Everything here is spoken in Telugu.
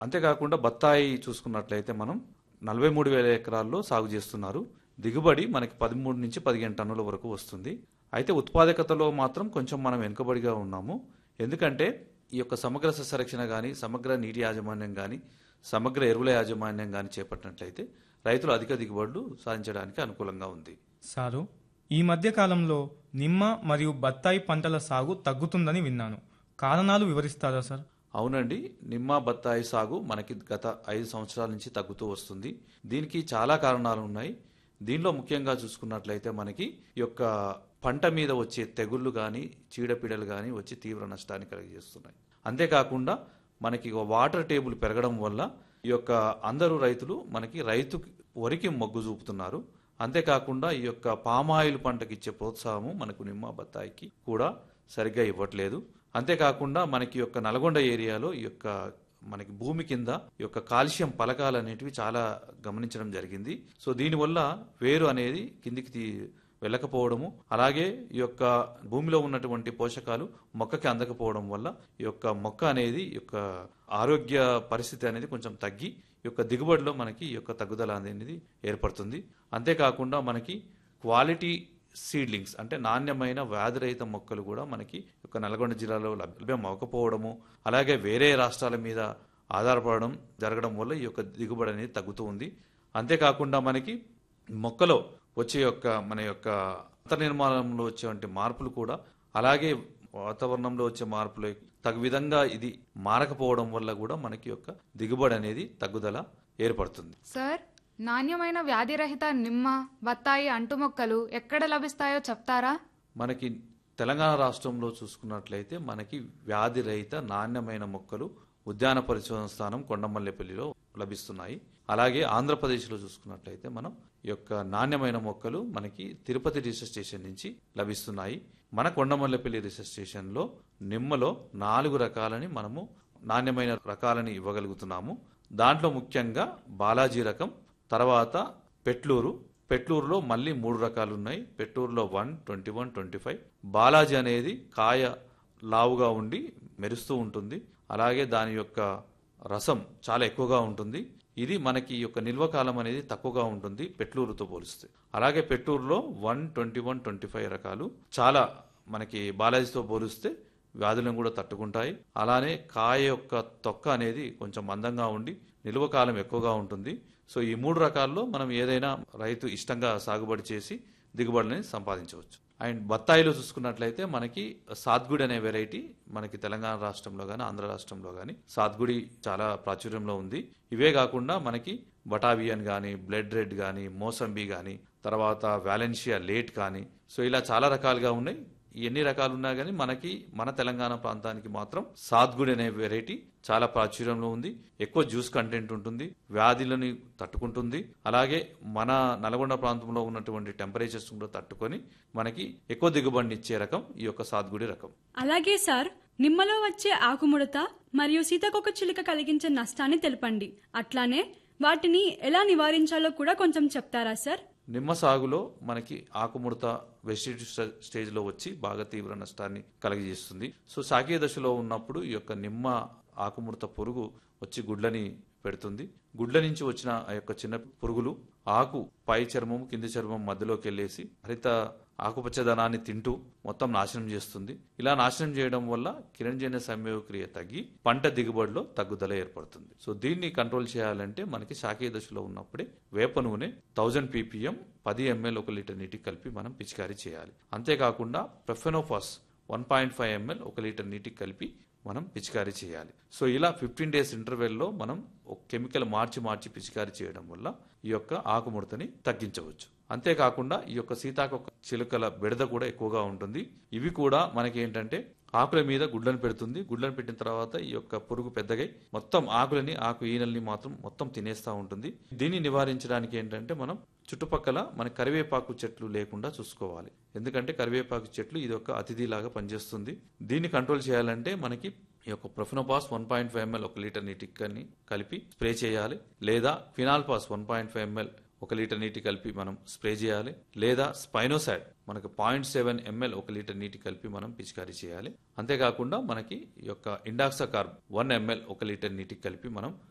అంతేకాకుండా బత్తాయి చూసుకున్నట్లయితే మనం నలభై మూడు వేల ఎకరాల్లో సాగు చేస్తున్నారు దిగుబడి మనకి పదమూడు నుంచి పదిహేను టన్నుల వరకు వస్తుంది అయితే ఉత్పాదకతలో మాత్రం కొంచెం మనం వెనుకబడిగా ఉన్నాము ఎందుకంటే ఈ యొక్క సమగ్ర సస్యరక్షణ కానీ సమగ్ర నీటి యాజమాన్యం కానీ సమగ్ర ఎరువుల యాజమాన్యం కానీ చేపట్టినట్లయితే రైతులు అధిక దిగుబడులు సాధించడానికి అనుకూలంగా ఉంది సారు ఈ మధ్య కాలంలో నిమ్మ మరియు బత్తాయి పంటల సాగు తగ్గుతుందని విన్నాను కారణాలు వివరిస్తారా సార్ అవునండి నిమ్మ బత్తాయి సాగు మనకి గత ఐదు సంవత్సరాల నుంచి తగ్గుతూ వస్తుంది దీనికి చాలా కారణాలు ఉన్నాయి దీనిలో ముఖ్యంగా చూసుకున్నట్లయితే మనకి ఈ యొక్క పంట మీద వచ్చే తెగుళ్ళు కానీ చీడపీడలు కానీ వచ్చి తీవ్ర నష్టాన్ని కలిగజేస్తున్నాయి అంతేకాకుండా మనకి ఇక వాటర్ టేబుల్ పెరగడం వల్ల ఈ యొక్క అందరూ రైతులు మనకి రైతు వరికి మొగ్గు చూపుతున్నారు అంతేకాకుండా ఈ యొక్క పామాయిల్ పంటకి ఇచ్చే ప్రోత్సాహము మనకు నిమ్మ బత్తాయికి కూడా సరిగ్గా ఇవ్వట్లేదు అంతేకాకుండా మనకి యొక్క నల్గొండ ఏరియాలో ఈ యొక్క మనకి భూమి కింద ఈ యొక్క కాల్షియం పలకాలు అనేటివి చాలా గమనించడం జరిగింది సో దీనివల్ల వేరు అనేది కిందికి తీ వెళ్ళకపోవడము అలాగే ఈ యొక్క భూమిలో ఉన్నటువంటి పోషకాలు మొక్కకి అందకపోవడం వల్ల ఈ యొక్క మొక్క అనేది ఈ యొక్క ఆరోగ్య పరిస్థితి అనేది కొంచెం తగ్గి ఈ యొక్క దిగుబడిలో మనకి ఈ యొక్క తగ్గుదల అనేది ఏర్పడుతుంది అంతేకాకుండా మనకి క్వాలిటీ సీడ్లింగ్స్ అంటే నాణ్యమైన వ్యాధిరహిత మొక్కలు కూడా మనకి ఈ యొక్క నల్గొండ జిల్లాలో లభ్యం అవ్వకపోవడము అలాగే వేరే రాష్ట్రాల మీద ఆధారపడడం జరగడం వల్ల ఈ యొక్క దిగుబడి అనేది తగ్గుతూ ఉంది అంతేకాకుండా మనకి మొక్కలో వచ్చే యొక్క మన యొక్క అంతర్నిర్మాణంలో వచ్చేటువంటి మార్పులు కూడా అలాగే వాతావరణంలో వచ్చే మార్పులు తగు విధంగా ఇది మారకపోవడం వల్ల కూడా మనకి యొక్క దిగుబడి అనేది తగ్గుదల ఏర్పడుతుంది సార్ నాణ్యమైన వ్యాధిరహిత నిమ్మ బత్తాయి అంటుమొక్కలు ఎక్కడ లభిస్తాయో చెప్తారా మనకి తెలంగాణ రాష్ట్రంలో చూసుకున్నట్లయితే మనకి వ్యాధి రహిత నాణ్యమైన మొక్కలు ఉద్యాన పరిశోధన స్థానం కొండమల్లెపల్లిలో లభిస్తున్నాయి అలాగే ఆంధ్రప్రదేశ్లో చూసుకున్నట్లయితే మనం ఈ యొక్క నాణ్యమైన మొక్కలు మనకి తిరుపతి రీసెర్చ్ స్టేషన్ నుంచి లభిస్తున్నాయి మన కొండమల్లెపల్లి రీసెర్చ్ స్టేషన్లో నిమ్మలో నాలుగు రకాలని మనము నాణ్యమైన రకాలని ఇవ్వగలుగుతున్నాము దాంట్లో ముఖ్యంగా బాలాజీ రకం తర్వాత పెట్లూరు పెట్లూరులో మళ్ళీ మూడు రకాలు ఉన్నాయి పెట్లూరులో one twenty one twenty five Balaji అనేది కాయ లావుగా ఉండి మెరుస్తూ ఉంటుంది అలాగే దాని యొక్క రసం చాలా ఎక్కువగా ఉంటుంది ఇది మనకి ఈ యొక్క నిల్వ కాలం అనేది తక్కువగా ఉంటుంది పెట్లూరుతో పోలిస్తే అలాగే పెట్లూరులో one twenty one twenty five రకాలు చాలా మనకి బాలాజీతో పోలిస్తే వ్యాధులను కూడా తట్టుకుంటాయి అలానే కాయ యొక్క తొక్క అనేది కొంచెం మందంగా ఉండి నిల్వ కాలం ఎక్కువగా ఉంటుంది సో ఈ మూడు రకాల్లో మనం ఏదైనా రైతు ఇష్టంగా సాగుబడి చేసి దిగుబడిని సంపాదించవచ్చు అండ్ బత్తాయిలో చూసుకున్నట్లయితే మనకి సాత్గుడి అనే వెరైటీ మనకి తెలంగాణ రాష్ట్రంలో కానీ ఆంధ్ర రాష్ట్రంలో కానీ సాత్గుడి చాలా ప్రాచుర్యంలో ఉంది ఇవే కాకుండా మనకి బటావియన్ కానీ బ్లడ్ రెడ్ కానీ మోసంబి కానీ తర్వాత వ్యాలెన్షియా లేట్ కానీ సో ఇలా చాలా రకాలుగా ఉన్నాయి ఎన్ని రకాలు ఉన్నా కానీ మనకి మన తెలంగాణ ప్రాంతానికి మాత్రం సాత్గుడి అనే వెరైటీ చాలా ప్రాచుర్యంలో ఉంది ఎక్కువ జ్యూస్ కంటెంట్ ఉంటుంది వ్యాధులని తట్టుకుంటుంది అలాగే మన నల్గొండ ప్రాంతంలో ఉన్నటువంటి టెంపరేచర్స్ కూడా తట్టుకొని మనకి ఎక్కువ దిగుబడిని ఇచ్చే రకం ఈ యొక్క సాత్గుడి రకం అలాగే సార్ నిమ్మలో వచ్చే ఆకుముడత మరియు సీతాకొక చిలుక కలిగించే నష్టాన్ని తెలపండి అట్లానే వాటిని ఎలా నివారించాలో కూడా కొంచెం చెప్తారా సార్ నిమ్మ సాగులో మనకి ఆకుముడత వెజిటేటివ్ స్టేజ్లో వచ్చి బాగా తీవ్ర నష్టాన్ని కలిగజేస్తుంది సో శాఖీయ దశలో ఉన్నప్పుడు ఈ యొక్క నిమ్మ ఆకుముడత పురుగు వచ్చి గుడ్లని పెడుతుంది గుడ్ల నుంచి వచ్చిన ఆ యొక్క చిన్న పురుగులు ఆకు పై చర్మం కింది చర్మం మధ్యలోకి వెళ్ళేసి హరిత ఆకుపచ్చదనాన్ని తింటూ మొత్తం నాశనం చేస్తుంది ఇలా నాశనం చేయడం వల్ల కిరణజన్య సంయోగక్రియ తగ్గి పంట దిగుబడిలో తగ్గుదల ఏర్పడుతుంది సో దీన్ని కంట్రోల్ చేయాలంటే మనకి శాఖీయ దశలో ఉన్నప్పుడే వేప నూనె థౌజండ్ పీపీఎం పది ఎంఎల్ ఒక లీటర్ నీటికి కలిపి మనం పిచికారీ చేయాలి అంతేకాకుండా profenofos one point five ML ఒక లీటర్ నీటికి కలిపి మనం పిచికారీ చేయాలి సో ఇలా ఫిఫ్టీన్ డేస్ ఇంటర్వెల్లో మనం ఒక కెమికల్ మార్చి మార్చి పిచికారీ చేయడం వల్ల ఈ యొక్క ఆకుముడతని తగ్గించవచ్చు అంతేకాకుండా ఈ యొక్క సీతాకొక చిలుకల బెడద కూడా ఎక్కువగా ఉంటుంది ఇవి కూడా మనకి ఏంటంటే ఆకుల మీద గుడ్లను పెడుతుంది గుడ్లను పెట్టిన తర్వాత ఈ యొక్క పురుగు పెద్దగై మొత్తం ఆకులని ఆకు ఈనల్ని మాత్రం మొత్తం తినేస్తూ ఉంటుంది దీన్ని నివారించడానికి ఏంటంటే మనం చుట్టుపక్కల మన కరివేపాకు చెట్లు లేకుండా చూసుకోవాలి ఎందుకంటే కరివేపాకు చెట్లు ఇది ఒక అతిథిలాగా పనిచేస్తుంది దీన్ని కంట్రోల్ చేయాలంటే మనకి ఈ యొక్క profenofos one point five ML ఒక లీటర్ నీటికి కలిపి స్ప్రే చేయాలి లేదా ఫినాల్పాస్ వన్ పాయింట్ ఫైవ్ ఎంఎల్ ఒక లీటర్ నీటి కలిపి మనం స్ప్రే చేయాలి లేదా స్పైనోసైడ్ మనకి పాయింట్ సెవెన్ ఎంఎల్ ఒక లీటర్ నీటి కలిపి మనం పిచికారీ చేయాలి అంతేకాకుండా మనకి ఈ యొక్క ఇండాక్సా కార్బ్ వన్ ఎంఎల్ ఒక లీటర్ నీటికి కలిపి మనం